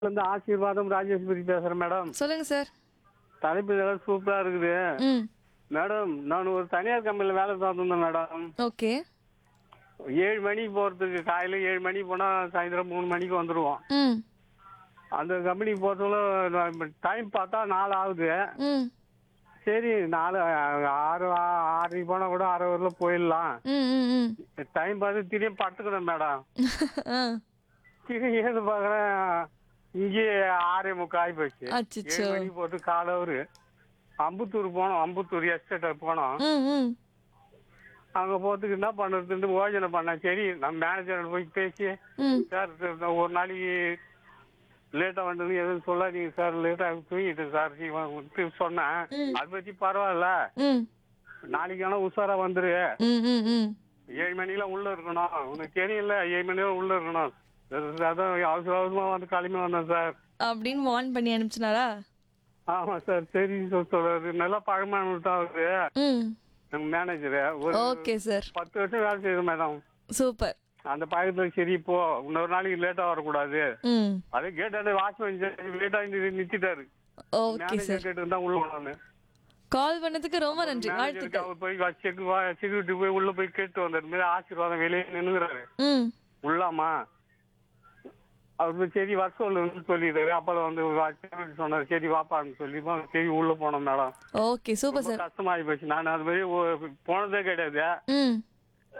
இருந்து ஆசீர்வாதம் ராஜேஸ்வரி பேசுறேன் மேடம் சொல்லுங்க சார் தலைப்பு இதெல்லாம் சூப்பரா இருக்குது ம் மேடம் நான் ஒரு தனியார் கம்பெனில வேலை பார்த்துருந்தேன் மேடம் ஓகே ஏழு மணிக்கு போறதுக்கு காலையில ஏழு மணிக்கு போனா சாயந்தரம் மூணு மணிக்கு வந்துருவோம் ம் அந்த கம்பெனிக்கு போறதுக்குள்ள டைம் பார்த்தா நாலு ஆகுது ம் சரி நாலு ஆறு ஆ- ஆறரைக்கு போனா கூட ஆறு வரல போயிடலாம் ம் ம் ம் டைம் பார்த்து திரும்பி படுத்துக்கணும் மேடம் ஆ திரும்பி ஏது பாக்குறேன் இங்கே ஆறே முக்கால் ஆகி போச்சு அச்சச்சோ. ஏழு மணிக்கு போட்டு காலவரு அம்புத்தூர் போனோம் அம்புத்தூர் எஸ்டேட் போனோம் ம் ம் அங்க போறதுக்கு என்ன பண்றதுன்னு யோசனை பண்ணேன் சரி நம்ம மேனேஜர் போய் பேசி ம் சார் நான் ஒரு நாளைக்கு லேட்டா வந்தது எதுவும் சொல்லாதீங்க சார் லேட்டா தூங்கிட்டேன் சார் சீக்கிரம் சொன்னேன் அதை பத்தி பரவாயில்ல ம் நாளைக்கு ஆனா உஷாரா வந்துரு ம் ம் ம் ஏழு மணிக்கெல்லாம் உள்ள இருக்கணும் உனக்கு தெரியல ஏழு மணிக்கெல்லாம் உள்ள இருக்கணும் அதான் அவசர அவசரமா வந்து கிளம்பி வந்தேன் சார் அப்படின்னு வார்ன் பண்ணி அனுப்பிச்சினாரா ஆமா சார் சரி சார் சொல்றாரு நல்லா பழமான தான் அவரு ம் நம்ம மேனேஜரு ஒரு ஓகே சார் பத்து வருஷம் வேலை செய்யுது மேடம் சூப்பர் அந்த பழக்கத்துல சரி இப்போ இன்னொரு நாளைக்கு லேட்டா வரக்கூடாது ம் அதே கேட்டாண்டு வாட்ச்மேன் லேட்டா நிறுத்திட்டாரு ஓகே சார் மேனேஜர் கேட்டு தான் உள்ள போனானு கால் பண்ணதுக்கு ரொம்ப நன்றி மேனேஜருக்கு வாழ்த்துக்கள் அவர் போய் செக் செக்யூரிட்டி போய் உள்ள போய் கேட்டு வந்தாரு இந்த மாதிரி ஆசீர்வாதம் வெளியே நின்னுகிறாரு ம் உள்ளாமா அவர் போய் சரி வர சொல்லுன்னு சொல்லிட்டாரு அப்புறம் வந்து security சொன்னாரு சரி வாப்பான்னு சொல்லி சரி உள்ள போனோம் மேடம் ஓகே சூப்பர் ரொம்ப சார் கஷ்டமாயி போச்சு நான் அது மாதிரி ஒ- போனதே கிடையாது ம்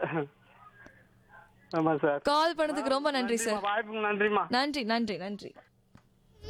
ஆமா சார் கால் பண்ணதுக்கு ரொம்ப நன்றி சார் வாய்ப்புக்கு நன்றிம்மா நன்றி நன்றி நன்றி